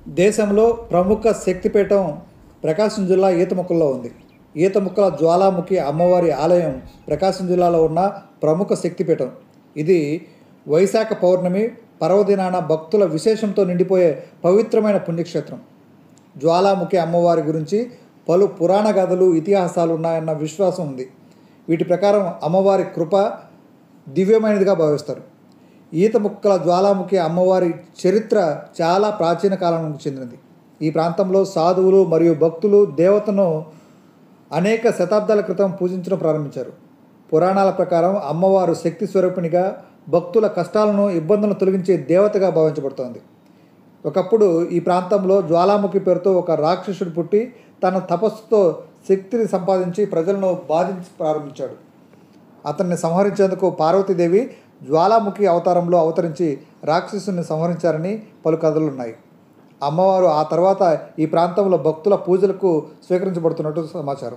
దేశంలో ప్రముఖ శక్తిపీఠం ప్రకాశం జిల్లా ఈతముక్కల్లో ఉంది ఈతముక్కల జ్వాలాముఖి అమ్మవారి ఆలయం ప్రకాశం జిల్లాలో ఉన్న ప్రముఖ శక్తిపీఠం ఇది వైశాఖ పౌర్ణమి పర్వదినాన భక్తుల విశేషంతో నిండిపోయే పవిత్రమైన పుణ్యక్షేత్రం జ్వాలాముఖి అమ్మవారి గురించి పలు పురాణ గాథలు ఇతిహాసాలు ఉన్నాయన్న విశ్వాసం ఉంది వీటి ప్రకారం అమ్మవారి కృప దివ్యమైనదిగా భావిస్తారు ఈత ముక్కల జ్వాలాముఖి అమ్మవారి చరిత్ర చాలా ప్రాచీన కాలానికి చెందినది ఈ ప్రాంతంలో సాధువులు మరియు భక్తులు దేవతను అనేక శతాబ్దాల క్రితం పూజించడం ప్రారంభించారు పురాణాల ప్రకారం అమ్మవారు శక్తి స్వరూపిణిగా భక్తుల కష్టాలను ఇబ్బందులను తొలగించే దేవతగా భావించబడుతోంది ఒకప్పుడు ఈ ప్రాంతంలో జ్వాలాముఖి పేరుతో ఒక రాక్షసుడు పుట్టి తన తపస్సుతో శక్తిని సంపాదించి ప్రజలను బాధించి ప్రారంభించాడు అతన్ని సంహరించేందుకు పార్వతీదేవి జ్వాలాముఖి అవతారంలో అవతరించి రాక్షసుని సంహరించారని పలు కథలున్నాయి అమ్మవారు ఆ తర్వాత ఈ ప్రాంతంలో భక్తుల పూజలకు స్వీకరించబడుతున్నట్టు సమాచారం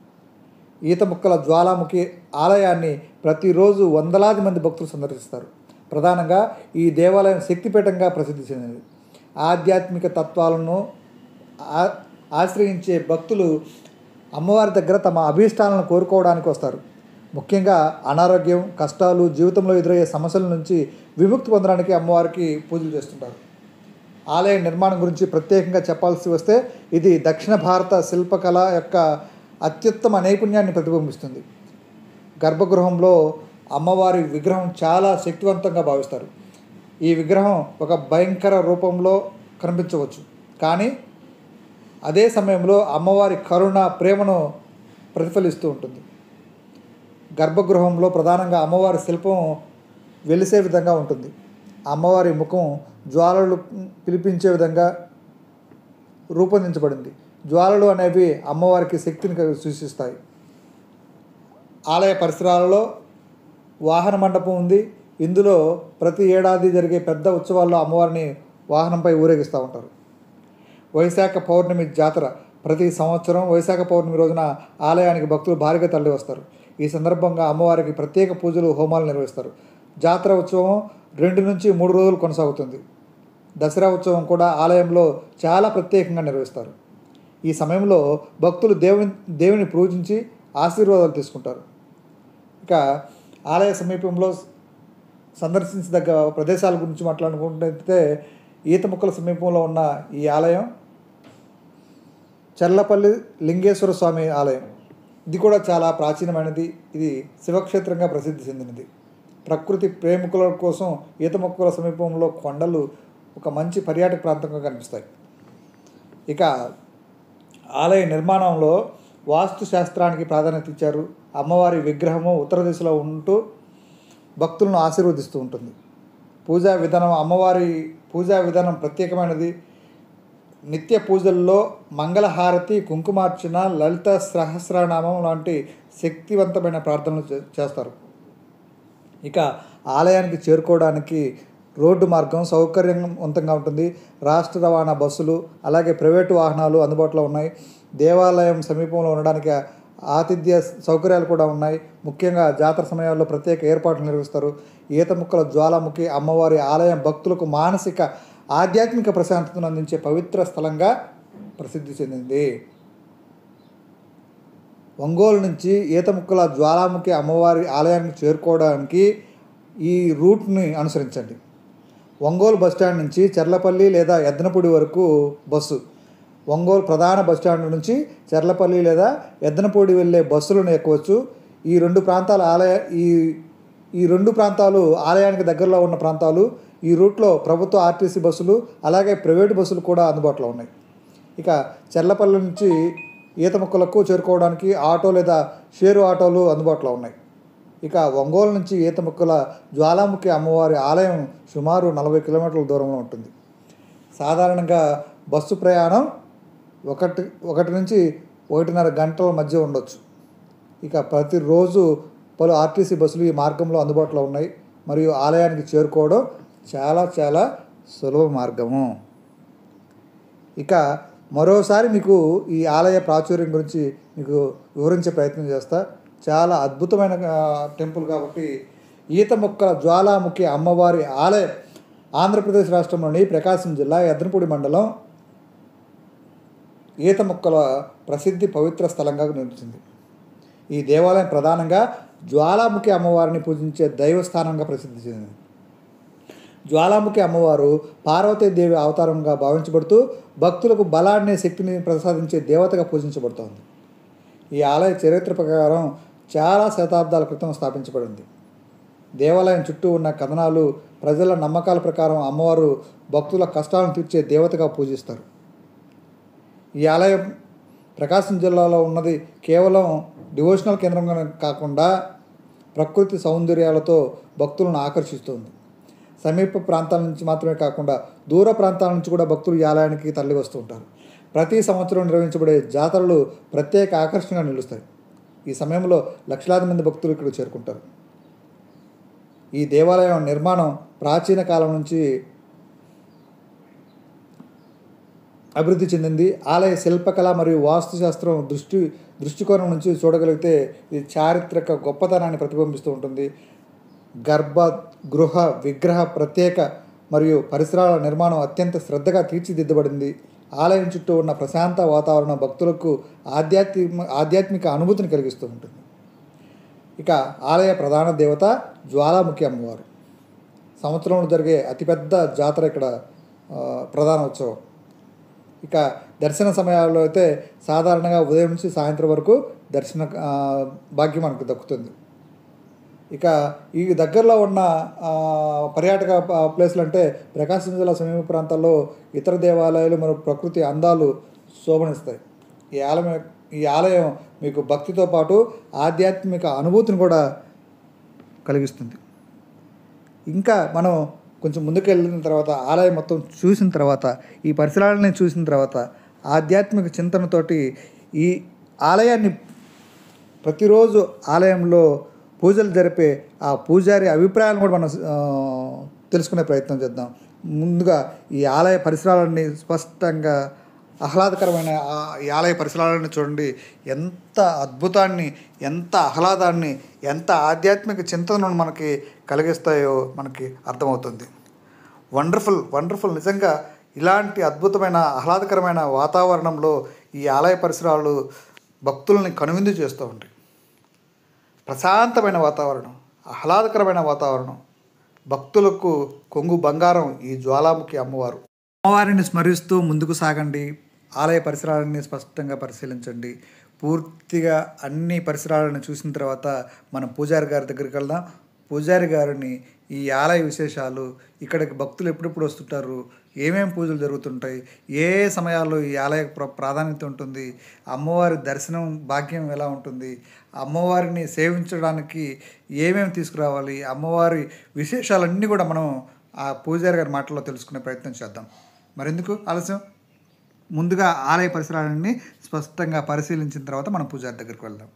ఈత ముక్కల జ్వాలాముఖి ఆలయాన్ని ప్రతిరోజు వందలాది మంది భక్తులు సందర్శిస్తారు ప్రధానంగా ఈ దేవాలయం శక్తిపీఠంగా ప్రసిద్ధి చెందింది ఆధ్యాత్మిక తత్వాలను ఆ- ఆశ్రయించే భక్తులు అమ్మవారి దగ్గర తమ అభీష్టాలను కోరుకోవడానికి వస్తారు ముఖ్యంగా అనారోగ్యం కష్టాలు జీవితంలో ఎదురయ్యే సమస్యల నుంచి విముక్తి పొందడానికి అమ్మవారికి పూజలు చేస్తుంటారు ఆలయ నిర్మాణం గురించి ప్రత్యేకంగా చెప్పాల్సి వస్తే ఇది దక్షిణ భారత శిల్పకళ యొక్క అత్యుత్తమ నైపుణ్యాన్ని ప్రతిబింబిస్తుంది గర్భగృహంలో అమ్మవారి విగ్రహం చాలా శక్తివంతంగా భావిస్తారు ఈ విగ్రహం ఒక భయంకర రూపంలో కనిపించవచ్చు కానీ అదే సమయంలో అమ్మవారి కరుణ ప్రేమను ప్రతిఫలిస్తూ ఉంటుంది గర్భగృహంలో ప్రధానంగా అమ్మవారి శిల్పం వెలిసే విధంగా ఉంటుంది అమ్మవారి ముఖం జ్వాలలు పిలిపించే విధంగా రూపొందించబడింది జ్వాలలు అనేవి అమ్మవారికి శక్తిని కలిగి సూచిస్తాయి ఆలయ పరిసరాలలో వాహన మండపం ఉంది ఇందులో ప్రతి ఏడాది జరిగే పెద్ద ఉత్సవాల్లో అమ్మవారిని వాహనంపై ఊరేగిస్తూ ఉంటారు వైశాఖ పౌర్ణమి జాతర ప్రతి సంవత్సరం వైశాఖ పౌర్ణమి రోజున ఆలయానికి భక్తులు భారీగా తరలి వస్తారు ఈ సందర్భంగా అమ్మవారికి ప్రత్యేక పూజలు హోమాలు నిర్వహిస్తారు జాతర ఉత్సవం రెండు నుంచి మూడు రోజులు కొనసాగుతుంది దసరా ఉత్సవం కూడా ఆలయంలో చాలా ప్రత్యేకంగా నిర్వహిస్తారు ఈ సమయంలో భక్తులు దేవుని దేవుని పూజించి ఆశీర్వాదాలు తీసుకుంటారు ఇక ఆలయ సమీపంలో సందర్శించదగ్గ ప్రదేశాల గురించి మాట్లాడుకుంటే ఈత ముక్కల సమీపంలో ఉన్న ఈ ఆలయం చర్లపల్లి లింగేశ్వర స్వామి ఆలయం ఇది కూడా చాలా ప్రాచీనమైనది ఇది శివక్షేత్రంగా ప్రసిద్ధి చెందినది ప్రకృతి ప్రేమికుల కోసం ఈత మొక్కల సమీపంలో కొండలు ఒక మంచి పర్యాటక ప్రాంతంగా కనిపిస్తాయి ఇక ఆలయ నిర్మాణంలో వాస్తు శాస్త్రానికి ప్రాధాన్యత ఇచ్చారు అమ్మవారి విగ్రహము ఉత్తర దిశలో ఉంటూ భక్తులను ఆశీర్వదిస్తూ ఉంటుంది పూజా విధానం అమ్మవారి పూజా విధానం ప్రత్యేకమైనది నిత్య పూజల్లో మంగళహారతి కుంకుమార్చన లలిత సహస్రనామం లాంటి శక్తివంతమైన ప్రార్థనలు చే- చేస్తారు ఇక ఆలయానికి చేరుకోవడానికి రోడ్డు మార్గం సౌకర్యవంతంగా ఉంటుంది రాష్ట్ర రవాణా బస్సులు అలాగే ప్రైవేటు వాహనాలు అందుబాటులో ఉన్నాయి దేవాలయం సమీపంలో ఉండడానికి ఆతిథ్య సౌకర్యాలు కూడా ఉన్నాయి ముఖ్యంగా జాతర సమయాల్లో ప్రత్యేక ఏర్పాట్లు నిర్వహిస్తారు ఈత ముక్కల జ్వాలాముఖి అమ్మవారి ఆలయం భక్తులకు మానసిక ఆధ్యాత్మిక ప్రశాంతతను అందించే పవిత్ర స్థలంగా ప్రసిద్ధి చెందింది ఒంగోలు నుంచి ఈత ముక్కల జ్వాలాముఖి అమ్మవారి ఆలయానికి చేరుకోవడానికి ఈ రూట్ని అనుసరించండి ఒంగోలు బస్టాండ్ నుంచి చెర్లపల్లి లేదా ఎద్దనపూడి వరకు బస్సు ఒంగోలు ప్రధాన బస్టాండ్ నుంచి చెర్లపల్లి లేదా ఎద్దనపూడి వెళ్ళే బస్సులను ఎక్కవచ్చు ఈ రెండు ప్రాంతాల ఆలయ ఈ ఈ రెండు ప్రాంతాలు ఆలయానికి దగ్గరలో ఉన్న ప్రాంతాలు ఈ రూట్లో ప్రభుత్వ ఆర్టీసీ బస్సులు అలాగే ప్రైవేటు బస్సులు కూడా అందుబాటులో ఉన్నాయి ఇక చెర్లపల్లి నుంచి ఈత ముక్కలకు చేరుకోవడానికి ఆటో లేదా షేరు ఆటోలు అందుబాటులో ఉన్నాయి ఇక ఒంగోలు నుంచి ఈత ముక్కల జ్వాలాముఖి అమ్మవారి ఆలయం సుమారు నలభై కిలోమీటర్ల దూరంలో ఉంటుంది సాధారణంగా బస్సు ప్రయాణం ఒకటి ఒకటి నుంచి ఒకటిన్నర గంటల మధ్య ఉండొచ్చు ఇక ప్రతిరోజు పలు ఆర్టీసీ బస్సులు ఈ మార్గంలో అందుబాటులో ఉన్నాయి మరియు ఆలయానికి చేరుకోవడం చాలా చాలా సులభ మార్గము ఇక మరోసారి మీకు ఈ ఆలయ ప్రాచుర్యం గురించి మీకు వివరించే ప్రయత్నం చేస్తా చాలా అద్భుతమైన ఆ, టెంపుల్ కాబట్టి ఈత మొక్కల జ్వాలాముఖి అమ్మవారి ఆలయం ఆంధ్రప్రదేశ్ రాష్ట్రంలోని ప్రకాశం జిల్లా ఎద్దనపూడి మండలం ఈత మొక్కల ప్రసిద్ధి పవిత్ర స్థలంగా నిలుస్తుంది ఈ దేవాలయం ప్రధానంగా జ్వాలాముఖి అమ్మవారిని పూజించే దైవస్థానంగా ప్రసిద్ధి చెందింది జ్వాలాముఖి అమ్మవారు పార్వతీదేవి అవతారంగా భావించబడుతూ భక్తులకు బలాన్ని శక్తిని ప్రసాదించే దేవతగా పూజించబడుతోంది ఈ ఆలయ చరిత్ర ప్రకారం చాలా శతాబ్దాల క్రితం స్థాపించబడింది దేవాలయం చుట్టూ ఉన్న కథనాలు ప్రజల నమ్మకాల ప్రకారం అమ్మవారు భక్తుల కష్టాలను తీర్చే దేవతగా పూజిస్తారు ఈ ఆలయం ప్రకాశం జిల్లాలో ఉన్నది కేవలం డివోషనల్ కేంద్రంగా కాకుండా ప్రకృతి సౌందర్యాలతో భక్తులను ఆకర్షిస్తుంది సమీప ప్రాంతాల నుంచి మాత్రమే కాకుండా దూర ప్రాంతాల నుంచి కూడా భక్తులు ఈ ఆలయానికి తరలి వస్తూ ఉంటారు ప్రతి సంవత్సరం నిర్వహించబడే జాతరలు ప్రత్యేక ఆకర్షణగా నిలుస్తాయి ఈ సమయంలో లక్షలాది మంది భక్తులు ఇక్కడికి చేరుకుంటారు ఈ దేవాలయం నిర్మాణం ప్రాచీన కాలం నుంచి అభివృద్ధి చెందింది ఆలయ శిల్పకళ మరియు వాస్తుశాస్త్రం దృష్టి దృష్టికోణం నుంచి చూడగలిగితే ఇది చారిత్రక గొప్పతనాన్ని ప్రతిబింబిస్తూ ఉంటుంది గర్భ గృహ విగ్రహ ప్రత్యేక మరియు పరిసరాల నిర్మాణం అత్యంత శ్రద్ధగా తీర్చిదిద్దబడింది ఆలయం చుట్టూ ఉన్న ప్రశాంత వాతావరణం భక్తులకు ఆధ్యాత్మిక ఆధ్యాత్మిక అనుభూతిని కలిగిస్తూ ఉంటుంది ఇక ఆలయ ప్రధాన దేవత జ్వాలాముఖి అమ్మవారు సంవత్సరంలో జరిగే అతిపెద్ద జాతర ఇక్కడ ఆ, ప్రధాన ఉత్సవం ఇక దర్శన సమయాల్లో అయితే సాధారణంగా ఉదయం నుంచి సాయంత్రం వరకు దర్శన ఆ, భాగ్యం మనకు దక్కుతుంది ఇక ఈ దగ్గరలో ఉన్న ఆ, పర్యాటక ప- ప్లేసులు అంటే ప్రకాశం జిల్లా సమీప ప్రాంతాల్లో ఇతర దేవాలయాలు మరియు ప్రకృతి అందాలు శోభనిస్తాయి ఈ ఆలయం ఈ ఆలయం మీకు భక్తితో పాటు ఆధ్యాత్మిక అనుభూతిని కూడా కలిగిస్తుంది ఇంకా మనం కొంచెం ముందుకు వెళ్ళిన తర్వాత ఆలయం మొత్తం చూసిన తర్వాత ఈ పరిసరాలని చూసిన తర్వాత ఆధ్యాత్మిక చింతనతోటి ఈ ఆలయాన్ని ప్రతిరోజు ఆలయంలో పూజలు జరిపే ఆ పూజారి అభిప్రాయాలను కూడా మనం ఆ, తెలుసుకునే ప్రయత్నం చేద్దాం ముందుగా ఈ ఆలయ పరిసరాలన్నీ స్పష్టంగా ఆహ్లాదకరమైన ఆ- ఈ ఆలయ పరిసరాలను చూడండి ఎంత అద్భుతాన్ని ఎంత ఆహ్లాదాన్ని ఎంత ఆధ్యాత్మిక చింతనను మనకి కలిగిస్తాయో మనకి అర్థమవుతుంది వండర్ఫుల్ వండర్ఫుల్ నిజంగా ఇలాంటి అద్భుతమైన ఆహ్లాదకరమైన వాతావరణంలో ఈ ఆలయ పరిసరాలు భక్తుల్ని కనువిందు చేస్తూ ఉంటాయి ప్రశాంతమైన వాతావరణం ఆహ్లాదకరమైన వాతావరణం భక్తులకు కొంగు బంగారం ఈ జ్వాలాముఖి అమ్మవారు అమ్మవారిని స్మరిస్తూ ముందుకు సాగండి ఆలయ పరిసరాలని స్పష్టంగా పరిశీలించండి పూర్తిగా అన్ని పరిసరాలను చూసిన తర్వాత మనం పూజారి గారి దగ్గరికి వెళ్దాం పూజారి గారిని ఈ ఆలయ విశేషాలు ఇక్కడికి భక్తులు ఎప్పుడెప్పుడు వస్తుంటారు ఏమేం పూజలు జరుగుతుంటాయి ఏ ఏ సమయాల్లో ఈ ఆలయ ప్ర- ప్రాధాన్యత ఉంటుంది అమ్మవారి దర్శనం భాగ్యం ఎలా ఉంటుంది అమ్మవారిని సేవించడానికి ఏమేమి తీసుకురావాలి అమ్మవారి విశేషాలన్నీ కూడా మనం ఆ పూజారి గారి మాటల్లో తెలుసుకునే ప్రయత్నం చేద్దాం మరెందుకు ఆలస్యం ముందుగా ఆలయ పరిసరాలన్నీ స్పష్టంగా పరిశీలించిన తర్వాత మనం పూజారి దగ్గరికి వెళ్దాం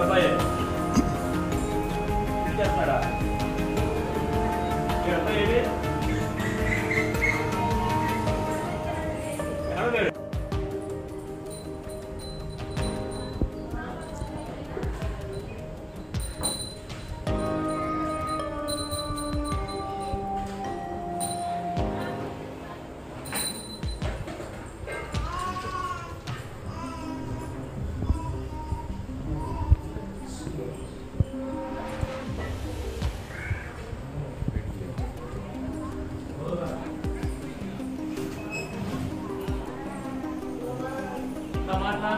అబ్బాయి ఇచ్చేస్తాడా ఈ అబ్బాయి ఏది ఎక్కడ లేడు? ఇంకా మాట్లా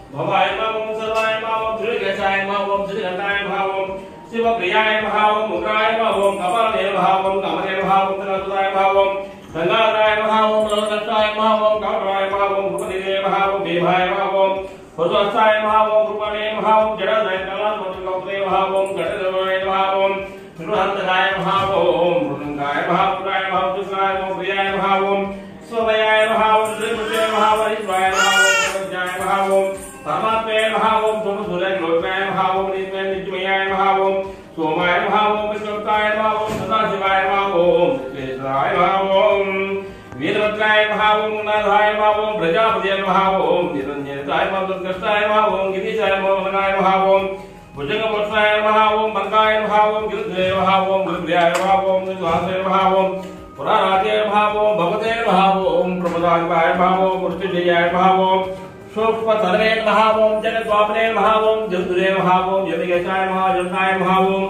భవాయ మావం సర్వాయ మావం శ్రీకేశాయ మావం శ్రీకంఠాయ భావం శివప్రియాయ భావం ఉగ్రాయ భావం కపాలే భావం కమలే భావం తనసుదాయ భావం గంగాధరాయ భావం లోకదత్తాయ భావం కమలాయ భావం భూపతిదే భావం దేవాయ భావం పురుషస్థాయ భావం కృపణే భావం జడదయ కళాత్మక భావం గడదయ భావం త్రివహంతకాయ భావం మృదంగాయ భావుకాయ భావం కృష్ణాయ భావం ప్రియాయ భావం స్వమయాయ భావం త్రిపుజయ భావం ఈశ్వరాయ భావం ప్రజ్ఞాయ భావం పరమాత్మయ భావం సోమసురాయ లోకాయ భావం నిత్య నిత్యమయాయ భావం సోమాయ భావం విశ్వక్తాయ భావం సదాశివాయ భావం విశ్వేశ్వరాయ భావం వీరభద్రాయ భావం నాథాయ భావం ప్రజాపతియ భావం నిరంజనాయ భావం కృష్ణాయ భావం గిరీశాయ భావం భావం భుజంగపక్షాయ భావం బంగాయ భావం గిరిజయ భావం గురుప్రియాయ భావం నివాసాయ భావం పురారాజయ భావం భగవతే భావం ప్రమదాయ భావం మృత్యుజయాయ భావం సూక్ష్మ తలవే భావం జగద్వాపనే భావం జంతురే భావం యమిగేశాయ మహాజంతాయ భావం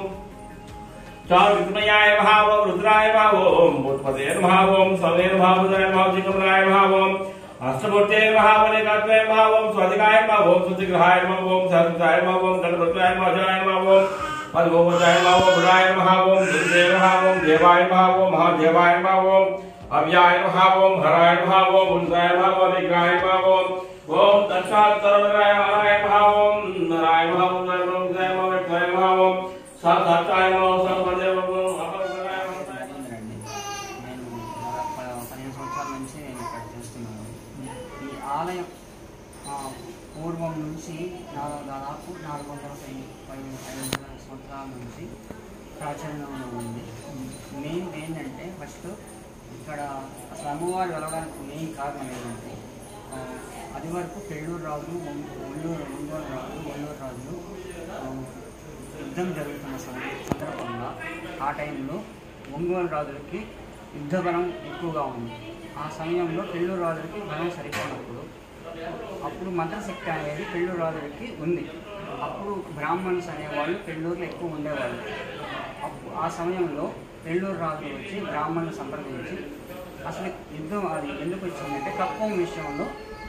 చారు విష్ణయాయ భావం రుద్రాయ భావం ముత్పతే భావం సవేన భావజయ భావజికమరాయ భావం అష్టమూర్తే భావనే కాత్వే భావం స్వధికాయ భావం సుధిగ్రహాయ భావం సహృదాయ భావం గణపత్యాయ మహాజాయ భావం పద్మోపజాయ భావం బుడాయ భావం దుర్దేవ భావం దేవాయ భావం మహాదేవాయ భావం అవ్యాయ భావం హరాయ భావం ఉన్సాయ భావం విగ్రహాయ భావం ఓం దక్షాత్తరవరాయ హరాయ భావం నరాయ భావం నరమోజాయ భావం విగ్రహాయ భావం సాక్షాత్కాయ భావం సర్వదేవ భావం అపరపరాయ భావం రండి నేను దాదాపు ప- పదిహేను సంవత్సరాల నుంచి నేను ఇక్కడ చేస్తున్నాను ఈ ఆలయం ఆ, పూర్వం నుంచి నా- దాదాపు నాలుగు వందల పై- పై- ఐదు వందల సంవత్సరాల నుంచి ప్రాచుర్యంలో ఉంది మెయిన్ ఏంటంటే ఫస్ట్ ఇక్కడ అసలు అమ్మవారు వెళ్ళడానికి మెయిన్ కారణం ఏంటంటే ఆ, అది వరకు పెళ్ళూరు రాజులు ఒం- ఒళ్ళూరు ఒంగోలు రాజులు ఒళ్ళూరు రాజులు ఆ, యుద్ధం జరుగుతున్న సంద- సందర్భంగా ఆ టైంలో ఒంగోలు రాజులకి యుద్ధ బలం ఎక్కువగా ఉంది ఆ సమయంలో పెళ్ళూరు రాజులకి బలం సరిపోనప్పుడు అప్పుడు మంత్రశక్తి అనేది పెళ్ళూరు రాజులకి ఉంది అప్పుడు బ్రాహ్మణ్స్ అనేవాళ్ళు పెళ్ళూరులో ఎక్కువ ఉండేవాళ్ళు అప్పుడు ఆ సమయంలో పెళ్ళూరు రాజులు వచ్చి బ్రాహ్మణులు సంప్రదించి అసలు యుద్ధం అది ఎందుకు వచ్చిందంటే కప్పం విషయంలో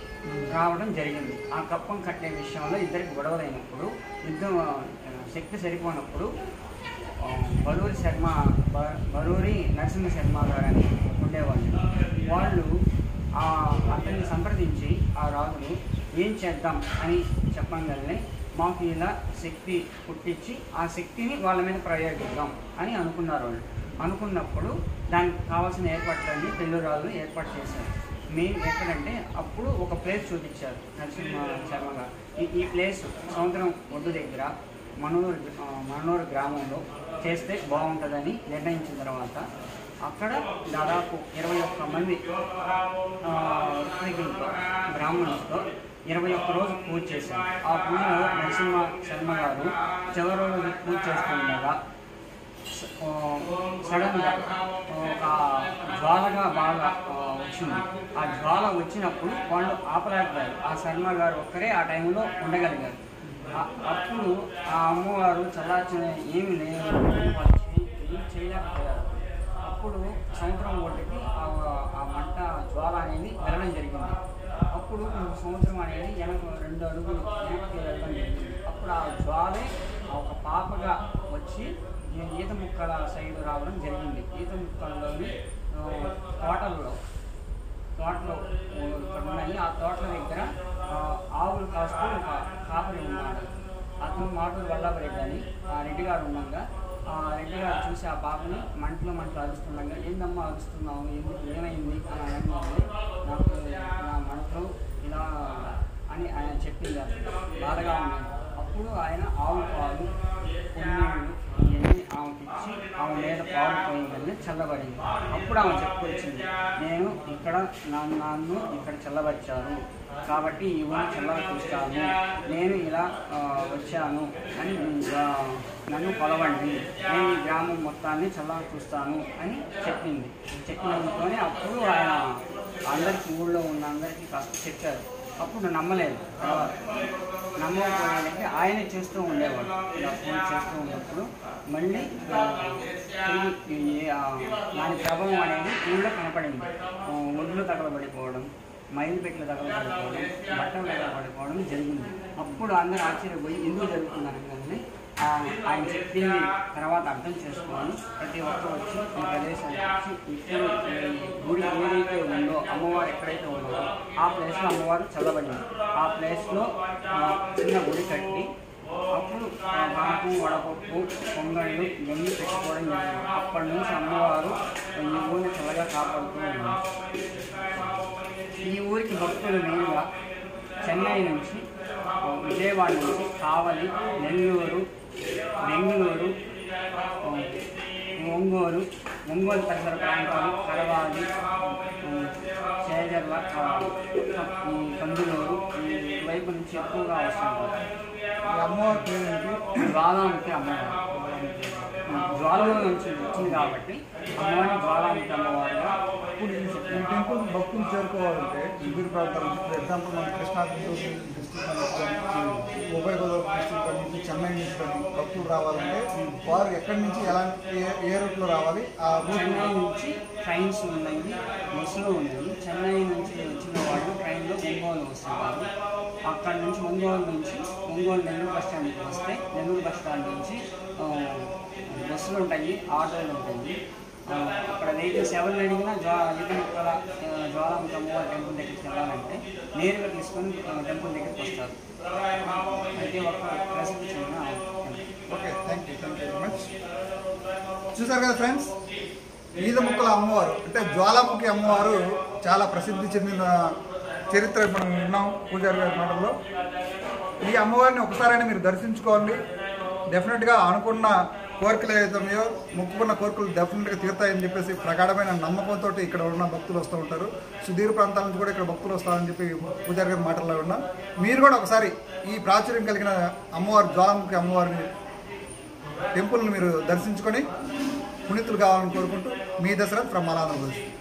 రావడం జరిగింది ఆ కప్పం కట్టే విషయంలో ఇద్దరికి గొడవలైనప్పుడు యుద్ధం ఆ, శక్తి సరిపోనప్పుడు ఆ, బరూరి శర్మ బ- బరూరి నరసింహ శర్మ గారు అని ఉండేవాళ్ళు వాళ్ళు ఆ అతన్ని సంప్రదించి ఆ రాజులు ఏం చేద్దాం అని చెప్పగానే మాకు ఇలా శక్తి పుట్టించి ఆ శక్తిని వాళ్ళ మీద ప్రయోగిద్దాం అని అనుకున్నారు వాళ్ళు అనుకున్నప్పుడు దానికి కావాల్సిన ఏర్పాట్లన్నీ పెళ్ళూరు రాజులు ఏర్పాటు చేశారు మెయిన్ ఎక్కడంటే అప్పుడు ఒక ప్లేస్ చూపించారు నరసింహ శర్మ గారు ఈ ఈ ప్లేస్ సముద్రం ఒడ్డు దగ్గర మనూరు ఆ, మనూరు గ్రామంలో చేస్తే బాగుంటుందని నిర్ణయించిన తర్వాత అక్కడ దాదాపు ఇరవై ఒక్క మంది ఆ, ఋత్వికులతో బ్రాహ్మణులతో ఇరవై ఒక్క రోజు పూజ చేశారు ఆ పూజలో నరసింహ శర్మ గారు చివరి రోజు పూజ చేస్తుండగా సడన్గా ఒక జ్వాలగా బాగా ఆ, వచ్చింది ఆ జ్వాల వచ్చినప్పుడు వాళ్ళు ఆపలేకపోయారు ఆ శర్మ గారు ఒక్కరే ఆ టైంలో ఉండగలిగారు ఆ- అప్పుడు ఆ అమ్మవారు చల్లార్చిన ఏమి లేదు వాళ్ళు చేయ- ఏం చేయలేకపోయారు అప్పుడు సముద్రం ఒడ్డుకి ఆ ఆ మంట జ్వాల అనేది వెళ్ళడం జరిగింది అప్పుడు సముద్రం అనేది వెనక రెండు అడుగులు వెనక్కి వెళ్ళడం జరిగింది అప్పుడు ఆ జ్వాలే ఒక పాపగా వచ్చి ఈ- ఈత ముక్కల సైడ్ రావడం జరిగింది ఈత ముక్కల్లోని ఆ, తోటల్లో తోటలో ఆ, ఇక్కడ ఉన్నాయి ఆ తోటల దగ్గర ఆ, ఆవులు కాస్తూ ఒక కాపరి ఉన్నాడు అతను మాటలు వల్లభరెడ్డి అని ఆ రెడ్డి గారు ఉండగా ఆ రెడ్డి గారు చూసి ఆ పాపని మంటలో మంటలు అరుస్తుండగా ఏందమ్మా అరుస్తున్నావు ఎందుకు ఏమైంది అని అనగానే నాకు నా మనసులో ఇలా అని ఆయన చెప్పింది అతను. బాధగా ఉన్నాడు అప్పుడు ఆయన ఆవు పాలు కొన్నేళ్ళు ఇవన్నీ ఆమెకి ఇచ్చి ఆమె మీద పాలు పోయిందని చల్లబడింది అప్పుడు ఆమె చెప్పుకొచ్చింది నేను ఇక్కడ నన్ను నన్ను ఇక్కడ చల్లబరిచారు కాబట్టి ఈ ఊరు చల్లగా చూస్తాను నేను ఇలా ఆ, వచ్చాను అని ఆ, నన్ను కొలవండి నేను ఈ గ్రామం మొత్తాన్ని చల్లగా చూస్తాను అని చెప్పింది చెప్పినందుకని అప్పుడు ఆయన అందరికి ఊళ్ళో ఉన్న అందరికీ కాస్త చెప్పారు అప్పుడు నమ్మలేదు తర్వాత నమ్మకపోయాడంటే ఆయనే చేస్తూ ఉండేవాడు ఇలా పూజ చేస్తూ ఉన్నప్పుడు మళ్ళీ ఆ, తిరిగి ఈ, ఆ, దాని ప్రభావం అనేది ఊళ్ళో కనపడింది ఆ, ఒడ్లు తగలబడిపోవడం మైలు పెట్లు తగలబడిపోవడం బట్టలు తగలబడిపోవడం జరిగింది అప్పుడు అందరూ ఆశ్చర్యపోయి ఎందుకు జరుగుతుందని కానీ ఆయన చెప్పింది తర్వాత అర్థం చేసుకొని ప్రతి ఒక్కరు వచ్చి ఈ ప్రదేశానికి వచ్చి ఇప్పుడు ఈ గుడి ఏదైతే ఉందో అమ్మవారు ఎక్కడైతే ఉందో ఆ ప్లేస్లో అమ్మవారు చల్లబడింది ఆ ప్లేస్లో చిన్న గుడి కట్టి అప్పుడు ఆ, పానకం వడపప్పు పొంగళ్ళు ఇవన్నీ పెట్టుకోవడం జరిగింది అప్పటి నుంచి అమ్మవారు ఈ ఊరిని చల్లగా కాపాడుతూ ఉన్నారు ఈ ఊరికి భక్తులు మెయిన్గా చెన్నై నుంచి విజయవాడ నుంచి కావలి నెల్లూరు బెంగళూరు ఒంగోలు ఒంగోలు పరిసర ప్రాంతాలు కరవాలి చేజర్ల ఈ కందులూరు ఈ వైపు నుంచి ఎక్కువగా వస్తుంటారు ఈ అమ్మవారి పేరు ఏంటి జ్వాలాముఖి అమ్మవారు జ్వాలలో నుంచి వచ్చింది కాబట్టి అమ్మవారిని జ్వాలాముఖి అమ్మవారుగా ఇప్పుడు ఈ ఈ టెంపుల్ భక్తులు చేరుకోవాలంటే సుదూర ప్రాంతాల నుంచి ఫర్ ఎగ్జాంపుల్ మన కృష్ణా గుంటూరు డిస్ట్రిక్ట్ నుంచి ఉభయ గోదావరి డిస్ట్రిక్ట్ కాడ నుంచి చెన్నై నుంచి కానీ భక్తులు రావాలంటే వారు ఎక్కడి నుంచి ఎలాంటి ఏ- ఏ రూట్లో రావాలి ఆ రూట్ చెన్నై నుంచి ట్రైన్స్ ఉన్నాయి బస్సులు ఉన్నాయి చెన్నై నుంచి వచ్చిన వాళ్ళు ట్రైన్లో ఒంగోలు వస్తున్నారు అక్కడ నుంచి ఒంగోలు నుంచి ఒంగోలు నెల్లూరు బస్ స్టాండ్కి వస్తే నెల్లూరు బస్ స్టాండ్ నుంచి ఆ, బస్సులు ఉంటాయి ఆటోలు ఉంటాయి ఆ, అక్కడ వెహికల్స్ ఎవరిని అడిగినా జ్వా ఇక్కడ జ్వాలాముఖి అమ్మవారి టెంపుల్ దగ్గరికి వెళ్ళాలంటే నేరుగా తీసుకొని ఆ, టెంపుల్ దగ్గరికి వస్తారు అయితే ఒక ప్రసిద్ధి చెందిన temple. Okay thank you thank you very much చూసారు కదా ఫ్రెండ్స్ ఈద ముక్కల అమ్మవారు అంటే జ్వాలాముఖి అమ్మవారు చాలా ప్రసిద్ధి చెందిన చరిత్ర మనం విన్నాం పూజారి గారి మాటల్లో ఈ అమ్మవారిని ఒకసారైనా మీరు దర్శించుకోండి డెఫినెట్గా అనుకున్న కోరికలు ఏదైతే ఉన్నాయో మొక్కుకున్న కోరికలు డెఫినెట్గా తీరుతాయని చెప్పేసి ప్రగాఢమైన నమ్మకంతో ఇక్కడ ఉన్న భక్తులు వస్తూ ఉంటారు సుదీర్ ప్రాంతాల నుంచి కూడా ఇక్కడ భక్తులు వస్తారని చెప్పి పూజారి గారి మాటల్లో ఉన్నాం మీరు కూడా ఒకసారి ఈ ప్రాచుర్యం కలిగిన అమ్మవారి జ్వాలాముఖి అమ్మవారిని టెంపుల్ని మీరు దర్శించుకొని పునీతులు కావాలని కోరుకుంటూ మీ దసరా ఫ్రమ్ ఆంధ్రప్రదేశ్